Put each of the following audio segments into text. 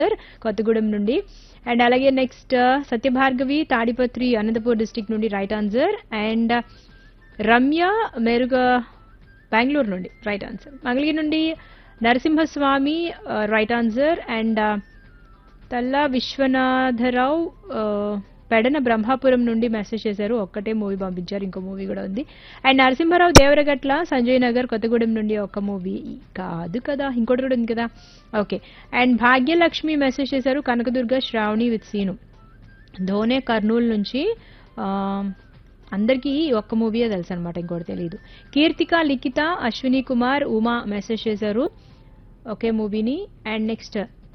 కొత్తగూడెం నుండి అండ్ అలాగే next Satyabhargavi Tadipatri Anantapur district నుండి right answer and Ramya Meruga Bengaluru నుండి రైట్ ఆన్సర్ మంగళగిరి నుండి Narasimhaswamy right answer and Talla Viswanatharao ఆ, పెడన బ్రహ్మాపురం నుండి మెసేజ్ చేశారు ఒక్కటే మూవీ పంపించారు ఇంకో మూవీ కూడా ఉంది అండ్ నరసింహారావు దేవరగట్ల సంజయ్ నగర్ కొత్తగూడెం నుండి ఒక మూవీ కాదు కదా ఇంకోటి కూడా ఉంది కదా ఓకే అండ్ భాగ్యలక్ష్మి మెసేజ్ చేశారు కనకదుర్గ శ్రావణి విత్ సీను ధోనే కర్నూలు నుంచి ఆ, అందరికీ ఈ ఒక్క మూవీయే తెలుసు అనమాట ఇంకోటి తెలియదు కీర్తిక లిఖిత అశ్విని కుమార్ ఉమా మెసేజ్ చేశారు ఒకే మూవీని అండ్ నెక్స్ట్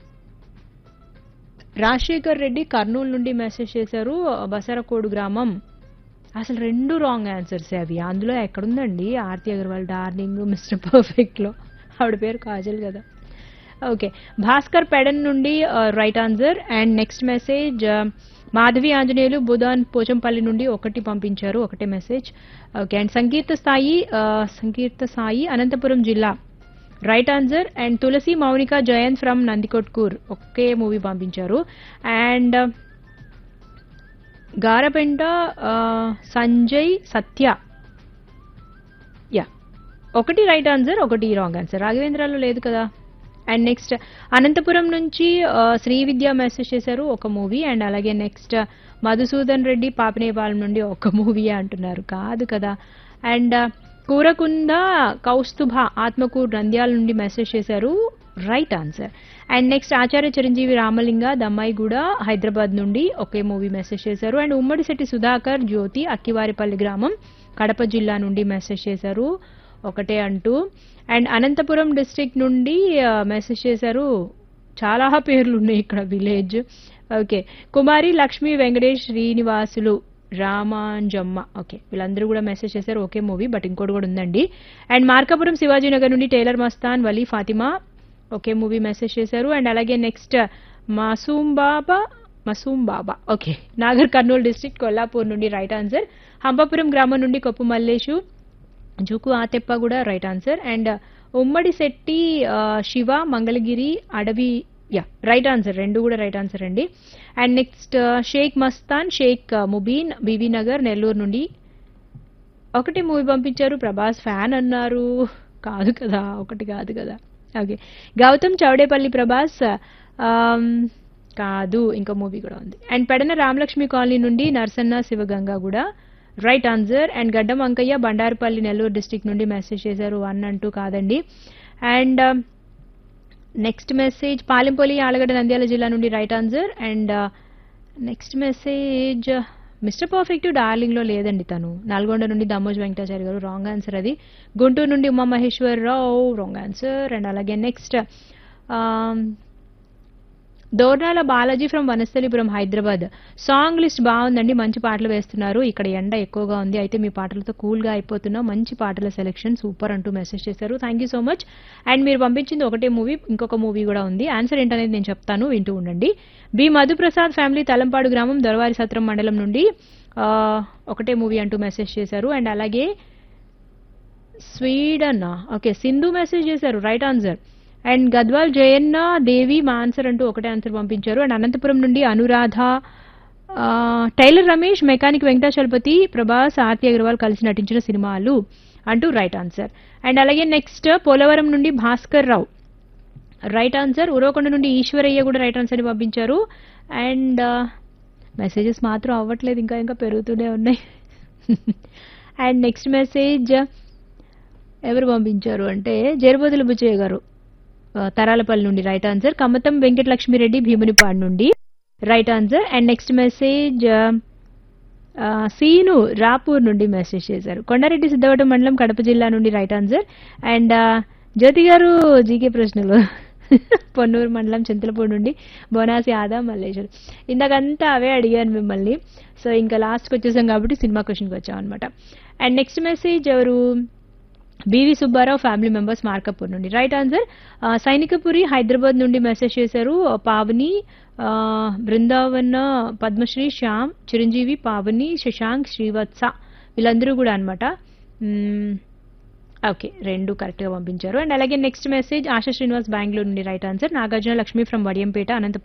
రాజశేఖర్ రెడ్డి కర్నూలు నుండి మెసేజ్ చేశారు బసరకోడు గ్రామం అసలు రెండు రాంగ్ ఆన్సర్స్ అవి అందులో ఎక్కడుందండి Aarti Agarwal darling mister perfect లో ఆవిడ పేరు కాజల్ కదా ఓకే భాస్కర్ పెడన్ నుండి right answer and next message Madhavi Anjaneyulu Budhan Pochampally నుండి ఒకటి పంపించారు ఒకటే మెసేజ్ ఓకే అండ్ సంకీర్త స్థాయి ఆ, సంకీర్త సాయి అనంతపురం జిల్లా right answer and Tulasi Mounika Jayanth from Nandikotkur ఒకే మూవీ పంపించారు అండ్ గారపెంట ఆ, సంజయ్ సత్య యా ఒకటి రైట్ ఆన్సర్ ఒకటి రాంగ్ ఆన్సర్ రాఘవేంద్రలో లేదు కదా అండ్ నెక్స్ట్ అనంతపురం నుంచి ఆ, శ్రీ విద్య మెసేజ్ చేశారు ఒక మూవీ అండ్ అలాగే నెక్స్ట్ మధుసూదన్ రెడ్డి పాపనేపాలెం నుండి ఒక మూవీ అంటున్నారు కాదు కదా అండ్ కూరకుంద కౌస్తుభ ఆత్మకూరు నంద్యాల నుండి మెసేజ్ చేశారు right answer and next Acharya Chiranjeevi Ramalinga Dammaiguda Hyderabad నుండి ఒకే మూవీ మెసేజ్ చేశారు అండ్ ఉమ్మడిశెట్టి సుధాకర్ జ్యోతి అక్కివారిపల్లి గ్రామం కడప జిల్లా నుండి మెసేజ్ చేశారు ఒకటే అంటూ అండ్ అనంతపురం డిస్ట్రిక్ట్ నుండి మెసేజ్ చేశారు చాలా పేర్లు ఉన్నాయి ఇక్కడ village okay Kumari Lakshmi Venkatesh Srinivasulu Ramanjamma okay వీళ్ళందరూ కూడా మెసేజ్ చేశారు ఓకే మూవీ బట్ ఇంకోటి కూడా ఉందండి అండ్ మార్కాపురం శివాజీనగర్ నుండి టైలర్ మస్తాన్ వలీ ఫాతిమా ఒకే మూవీ మెసేజ్ చేశారు అండ్ అలాగే next Masoom Baba Masoom Baba okay Nagar Kurnool district Kollapur నుండి రైట్ ఆన్సర్ హంపాపురం గ్రామం నుండి కొప్పు మల్లేషు జుకు ఆతెప్ప కూడా రైట్ ఆన్సర్ అండ్ ఉమ్మడి శెట్టి ఆ, శివ మంగళగిరి అడవి యా రైట్ ఆన్సర్ రెండు కూడా రైట్ ఆన్సర్ అండి అండ్ నెక్స్ట్ షేక్ మస్తాన్ షేక్ ముబీన్ బీబీ నగర్ నెల్లూరు నుండి ఒకటి మూవీ పంపించారు ప్రభాస్ ఫ్యాన్ అన్నారు కాదు కదా ఒకటి కాదు కదా ఓకే గౌతమ్ చౌడేపల్లి ప్రభాస్ ఆమ్, కాదు ఇంకో మూవీ కూడా ఉంది అండ్ పెడన రామలక్ష్మి కాలనీ నుండి నర్సన్న శివగంగ కూడా right answer and Gaddam Ankaiah Bandarupalli Nellore district నుండి మెసేజ్ చేశారు వన్ అంటూ కాదండి and next message Palempalli Allagadda Nandyal జిల్లా నుండి right answer and next message mister perfect darling లో లేదండి తను నల్గొండ నుండి దమ్మోజ్ వెంకటాచారి గారు రాంగ్ ఆన్సర్ అది గుంటూరు నుండి Uma Maheswararao wrong answer and అలాగే next Dornala Balaji from Vanasthalipuram Hyderabad song list బాగుందండి మంచి పాటలు వేస్తున్నారు ఇక్కడ ఎండ ఎక్కువగా ఉంది అయితే మీ పాటలతో కూల్గా అయిపోతున్నా మంచి పాటల సెలెక్షన్ సూపర్ అంటూ మెసేజ్ చేశారు thank you so much and మీరు పంపించింది ఒకటే మూవీ ఇంకొక మూవీ కూడా ఉంది ఆన్సర్ ఏంటనేది నేను చెప్తాను వింటూ ఉండండి బి మధుప్రసాద్ ఫ్యామిలీ తలంపాడు గ్రామం దొరవారి సత్రం మండలం నుండి ఆ, ఒకటే మూవీ అంటూ మెసేజ్ చేశారు అండ్ అలాగే స్వీడన్ ఓకే సింధు మెసేజ్ చేశారు right answer and Gadwal Jayanna Devi మా ఆన్సర్ అంటూ ఒకటే ఆన్సర్ పంపించారు అండ్ అనంతపురం నుండి అనురాధ ఆ, టైలర్ రమేష్ మెకానిక్ వెంకటాచలపతి ప్రభాస్ ఆర్తి అగర్వాల్ కలిసి నటించిన సినిమాలు అంటూ రైట్ ఆన్సర్ అండ్ అలాగే నెక్స్ట్ పోలవరం నుండి భాస్కర్ రావు రైట్ ఆన్సర్ ఉరవకొండ నుండి ఈశ్వరయ్య కూడా రైట్ ఆన్సర్ పంపించారు అండ్ మెసేజెస్ మాత్రం అవ్వట్లేదు ఇంకా ఇంకా పెరుగుతూనే ఉన్నాయి అండ్ నెక్స్ట్ మెసేజ్ ఎవరు పంపించారు అంటే జేరుబోతుల బుచ్చయ్య గారు ఆ, తరాలపల్లి నుండి రైట్ ఆన్సర్ కమ్మతం వెంకటలక్ష్మిరెడ్డి భీమునిపాడు నుండి right answer and next message ఆ, సీను రాపూర్ నుండి మెసేజ్ చేశారు కొండారెడ్డి సిద్ధవటం మండలం కడప జిల్లా నుండి రైట్ ఆన్సర్ అండ్ ఆ, జ్యోతి గారు జీకే ప్రశ్నలు పొన్నూరు మండలం చింతలపూడి నుండి బోనాసి ఆదా మల్లేశ్వర్ ఇందాకంతా అవే అడిగాను మిమ్మల్ని సో ఇంకా లాస్ట్కి వచ్చేసాం కాబట్టి సినిమా క్వశ్చన్కి వచ్చాం అనమాట అండ్ నెక్స్ట్ మెసేజ్ ఎవరు B V Subbarao family members Markapur నుండి రైట్ ఆన్సర్ ఆ, సైనికపురి హైదరాబాద్ నుండి మెసేజ్ చేశారు ఆ, పావని ఆ, బృందావన పద్మశ్రీ శ్యామ్ చిరంజీవి పావని శశాంక్ శ్రీవత్స వీళ్ళందరూ కూడా అనమాట ఓకే రెండు కరెక్ట్గా పంపించారు అండ్ అలాగే నెక్స్ట్ మెసేజ్ ఆశా శ్రీనివాస్ బెంగళూరు నుండి right answer Nagarjuna Lakshmi from Vadiyampeta Anantapuram